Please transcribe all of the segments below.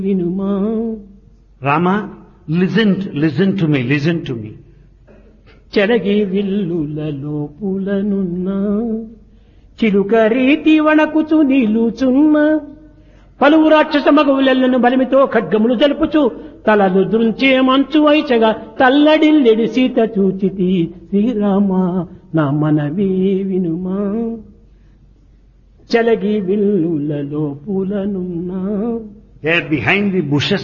వినుమా Rama, listen, listen to me, listen to me. చెడగి విల్లులలో పూలనున్నా చిలుక రీతి వణకుచు నిలుచున్న పలువు రాక్షస మగవులెల్లను బలిమితో ఖడ్గములు జలుపుచు తలలు దృంచే మంచు వైచగా తల్లడిల్లెడి సీత చూచితి శ్రీరామ నా మనవి వినుమా చెలగి విల్లులలో పూలనున్నా There behind the bushes,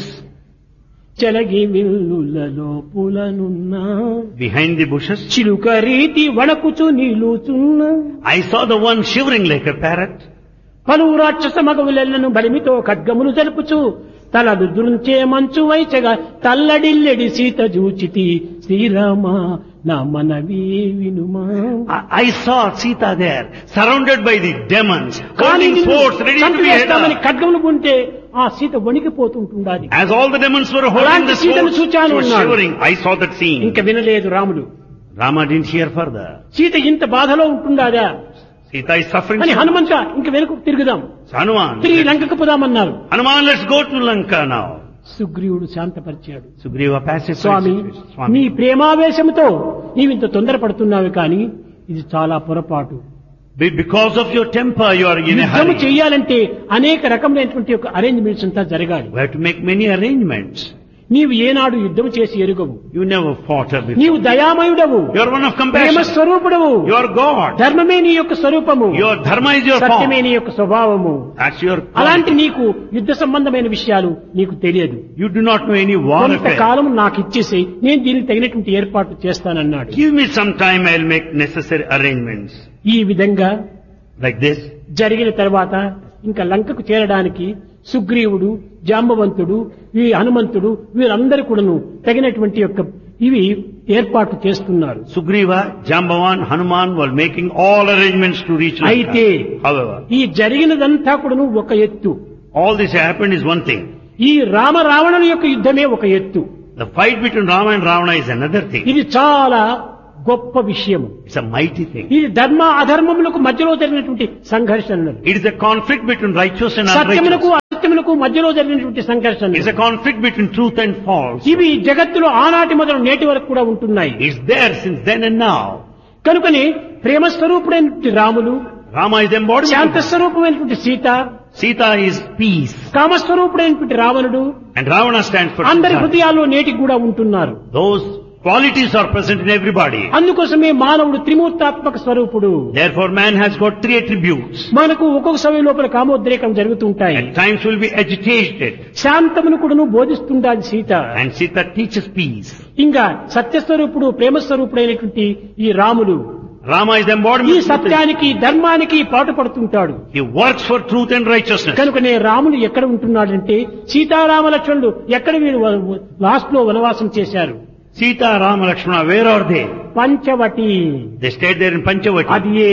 చెలగి విల్లులలో పూలనున్నా behind the bushes, చిలుక రీతి వణకుచు నిలుచున్న I saw the one shivering like a parrot. పలువు రాక్షస మగవులెల్లను బలిమితో ఖడ్గములు జరుపుచు తలదు దురుంచే మంచు వైచగా తల్లడిల్లెడి సీత జూచితి శ్రీరామ నా మనవి వినుమా I, I saw Sita there, surrounded by the demons, కానీ holding నిన్ను swords ready to be head చంపివేస్తామని off. ఖడ్గములు ఉంటే ఆ Sita వణికిపోతుంటుండాలి As all the demons were holding అలాంటి the సీతను swords, చూచాను she was అన్నాడు. shivering. I saw that scene. ఇంక వినలేదు రాముడు Rama didn't hear further. Sita ఇంత బాధలో ఉంటుండాదా Sita is suffering. అని so హనుమంత ఇంక వెనుక తిరుగుదాం much. Hanuman. తిరిగి లంకకు పోదామన్నారు Hanuman, let's go to Lanka now. సుగ్రీవుడు శాంతపరిచాడు Sugriva pacified Swamy the situation. నీ Swami. ప్రేమావేశంతో నీవింత తొందరపడుతున్నావు కానీ ఇది చాలా పొరపాటు Be- Because of your temper, you are in a యుద్ధము hurry. చెయ్యాలంటే అనేక రకములైనటువంటి ఒక అరేంజ్మెంట్స్ అంతా జరగాలి We have to make many arrangements. నీవు ఏనాడు యుద్ధం చేసి ఎరుగవు You never fought her before. నీవు దయామయుడవు You are one of Prema compassion. స్వరూపుడవు You are God. ధర్మమే నీ యొక్క స్వరూపము Your dharma is your సత్యమే form. నీ యొక్క స్వభావము That's your అలాంటి quality. నీకు యుద్ధ సంబంధమైన విషయాలు నీకు తెలియదు You do not know any war affair. కొంతకాలం నాకు ఇచ్చేసి నేను దీనికి తగినటువంటి ఏర్పాట్లు చేస్తానన్నాడు Give me some time, I'll make necessary arrangements. ఈ విధంగా Like this. జరిగిన తర్వాత ఇంకా లంకకు చేరడానికి సుగ్రీవుడు జాంబవంతుడు ఈ హనుమంతుడు వీరందరూ కూడాను తగినటువంటి యొక్క ఇవి ఏర్పాటు చేస్తున్నారు Sugriva, Jambavan, Hanuman were making all arrangements to reach అయితే Lanka. However, ఈ జరిగినదంతా కూడాను ఒక ఎత్తు all this happened is one thing. ఈ రామ రావణుల యొక్క యుద్ధమే ఒక ఎత్తు The fight between Rama and Ravana is another thing. ఇది చాలా గొప్ప విషయము It's a mighty thing. ఇది ధర్మ అధర్మములకు మధ్యలో జరిగినటువంటి సంఘర్షణ It is a conflict between righteous and సత్యములకు unrighteous. అసత్యములకు మధ్యలో జరిగినటువంటి సంఘర్షణ It's a conflict between truth and false. ఇవి జగత్తులో ఆనాటి మొదలు నేటి వరకు కూడా ఉంటున్నాయి It's there since then and now. కనుకని ప్రేమ స్వరూపుడైనటువంటి Ramulu Rama is the embodiment. Shanta of- స్వరూపమైనటువంటి సీత Sita is peace. కామస్వరూపుడైనటువంటి రావణుడు And Ravana stands for అందరి desire. హృదయాల్లో నేటికి కూడా ఉంటున్నారు Those qualities are present in everybody. అందుకోసమే మానవుడు త్రిమూర్తాత్మక స్వరూపుడు Therefore man has got three attributes. మనకు ఒక్కొక్క సమయం లోపల కామోద్రేకం జరుగుతుంటాయి At times will be agitated. శాంతమును కూడాను బోధిస్తుండాలి Sita And Sita teaches peace. ఇంకా సత్యస్వరూపుడు ప్రేమస్వరూపుడైనటువంటి ఈ రాములు Rama is the ఈ embodiment of truth. and- సత్యానికి ధర్మానికి పాటుపడుతుంటాడు He works for truth and righteousness. కనుకనే రాముడు ఎక్కడ ఉంటున్నాడంటే సీతారామ లక్ష్మణుడు ఎక్కడ వీరు లాస్ట్ లో వనవాసం చేశారు Sita, Rama, Lakshmana, where are they? Panchavati They stayed there in Panchavati. అది ఏ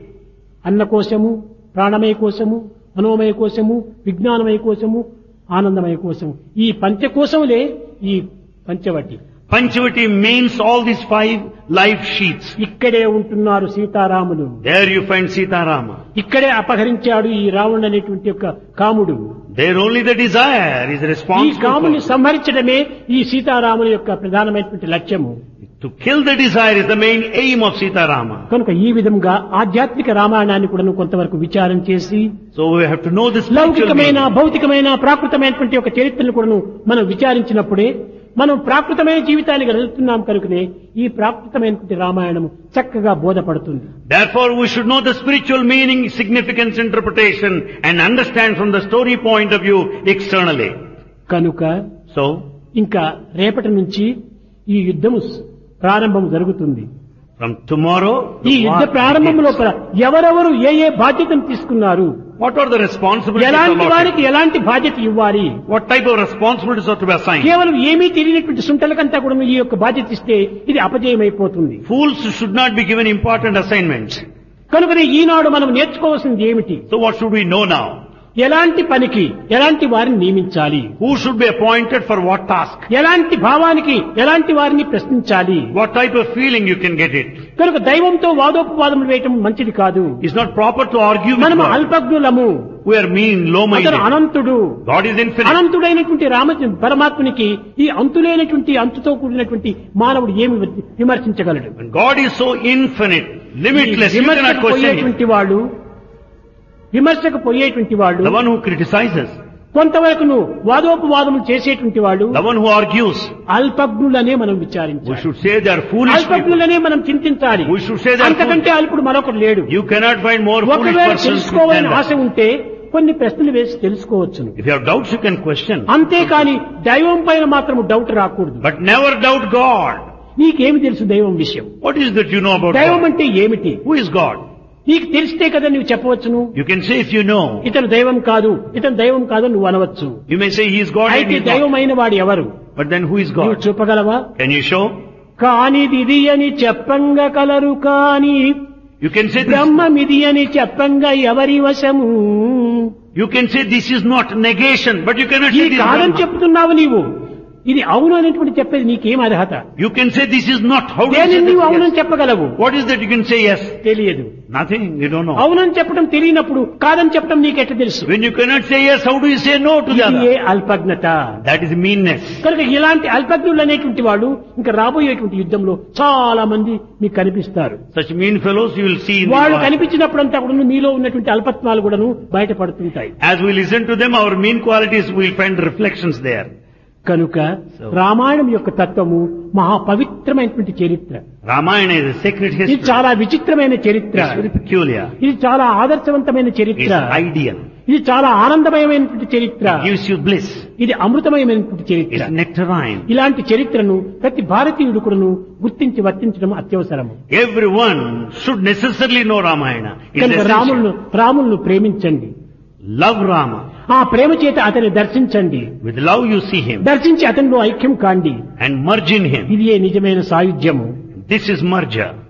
అన్న కోశము ప్రాణమయ కోశము మనోమయ కోశము విజ్ఞానమయ కోశము ఆనందమయ కోశము ఈ పంచకోశములే ఈ Panchavati Panchavati means all these five life sheets. ఇక్కడే ఉంటున్నారు సీతారాములు There you find Sita Rama. ఇక్కడే అపహరించాడు ఈ రావణుడు అనేటువంటి యొక్క కాముడు There only the desire is ఈ responsible కాముని for. సంహరించడమే ఈ సీతారాముల యొక్క ప్రధానమైనటువంటి లక్ష్యము To kill the desire is the main aim of Sita Rama. కనుక ఈ విధంగా ఆధ్యాత్మిక రామాయణాన్ని కూడా కొంతవరకు విచారం చేసి So we have to know the spiritual లౌకికమైన meaning. భౌతికమైన ప్రాకృతమైనటువంటి ఒక చరిత్రను కూడాను మనం విచారించినప్పుడే మనం ప్రాకృతమైన జీవితాన్ని గడుపుతున్నాం కనుకనే ఈ ప్రాకృతమైనటువంటి రామాయణం చక్కగా బోధపడుతుంది Therefore we should know the spiritual meaning, significance, interpretation and understand from the story point of view externally. కనుక So, ఇంకా రేపటి నుంచి ఈ యుద్ధము స్- ప్రారంభం జరుగుతుంది from tomorrow, ఈ the యుద్ధ war ప్రారంభం begins. లోపల ఎవరెవరు ఏ ఏ బాధ్యతను తీసుకున్నారు What are the responsibilities ఎలాంటి allotted? వారికి ఎలాంటి బాధ్యత ఇవ్వాలి What type of responsibilities are to be assigned? కేవలం ఏమీ తెలియనటువంటి సుంటలకంతా కూడా ఈ యొక్క బాధ్యత ఇస్తే ఇది అపజయమైపోతుంది Fools should not be given important assignments. కనుకనే ఈనాడు మనం నేర్చుకోవాల్సింది ఏమిటి So what should we know now? ఎలాంటి పనికి ఎలాంటి వారిని నియమించాలి Who should be appointed for what task? ఎలాంటి భావానికి ఎలాంటి వారిని ప్రశ్నించాలి What type of feeling you can get it? కనుక దైవంతో వాదోపవాదములు వేయటం మంచిది కాదు It's not proper to argue with మనము God. అల్పజ్ఞులము We are mean, అతను low-minded. అనంతుడు God is infinite. అనంతుడైనటువంటి రామ పరమాత్మనికి ఈ అంతులేనటువంటి అంతుతో కూడినటువంటి మానవుడు ఏమి విమర్శించగలడు When God is so infinite, ఈ limitless, you cannot విమర్శకు question him. పోయేటువంటి వాళ్ళు విమర్శకు పోయేటువంటి వాళ్ళు The one who criticizes, కొంతవరకు వాదోపవాదములు చేసేటువంటి వాళ్ళు the one who argues, అల్పజ్ఞులనే మనం we విచారించాలి should say they are foolish people. అల్పజ్ఞులనే మనం చింతించాలి We should say they are అంతకంటే అల్పుడు మరొకడు లేడు You cannot find more foolish ఒకవేళ persons తెలుసుకోవాలని than ఆశ that. ఉంటే కొన్ని ప్రశ్నలు వేసి తెలుసుకోవచ్చును If you have doubts, you can question. అంతేకాని దైవం పైన మాత్రం డౌట్ రాకూడదు But never doubt God. నీకేమి తెలుసు దైవం విషయం What is that you know about దైవం God? అంటే ఏమిటి Who is God? నీకు తెలిస్తే కదా నువ్వు చెప్పవచ్చును You can say if you know. ఇతను దైవం కాదు ఇతను దైవం కాదు నువ్వు అనవచ్చు You may say he is God and అయితే he is not. దైవమైన వాడు ఎవరు But then who is నువ్వు God? చూపగలవా Can you show? కానిదిది అని చెప్పంగా కలరు కాని You can say this. బ్రహ్మమిది అని చెప్పంగా ఎవరి వశము You can say this is not negation, but you cannot ఇది say this. is కాదని Brahma. చెప్తున్నావు నీవు ఇది అవును అనేటువంటి చెప్పేది నీకేం అర్హత You can say this is not. How do you దేని say నీవు this? అవునని Yes. చెప్పగలవు What is that you can say yes? తెలియదు Nothing. You don't know. అవునని చెప్పడం తెలియనప్పుడు కాదని చెప్పడం నీకెట్ట తెలుసు When you cannot say yes, how do you say no to the ఇది ఏ other? అల్పజ్ఞత That is meanness. కనుక ఇలాంటి అల్పజ్ఞులు అనేటువంటి వాళ్ళు ఇంకా రాబోయేటువంటి యుద్ధంలో చాలా మంది మీకు కనిపిస్తారు Such mean fellows you will see in the వాళ్ళు war. కనిపించినప్పుడంతా కూడా మీలో ఉన్నటువంటి అల్పత్వాలు కూడాను బయటపడుతుంటాయి As we listen to them, our mean qualities will find reflections there. కనుక రామాయణం యొక్క తత్వము మహా పవిత్రమైనటువంటి చరిత్ర Ramayana is a sacred ఇది history. చాలా విచిత్రమైన చరిత్ర It's very peculiar. ఇది చాలా ఆదర్శవంతమైన చరిత్ర It's ideal. ఇది చాలా ఆనందమయమైనటువంటి చరిత్ర It gives you bliss. ఇది అమృతమయమైనటువంటి చరిత్ర It's nectarine. ఇలాంటి చరిత్రను ప్రతి భారతీయుడు కూడాను గుర్తించి వర్తించడం అత్యవసరము Everyone should necessarily know Ramayana. It's కనుక essential. రాములను రాములను ప్రేమించండి Love Rama. ఆ ప్రేమ చేత అతన్ని దర్శించండి With love you see him దర్శించి అతనిలో ఐక్యం కాండి and merge in him. ఇది ఏ నిజమైన సాయుధ్యము This is merger.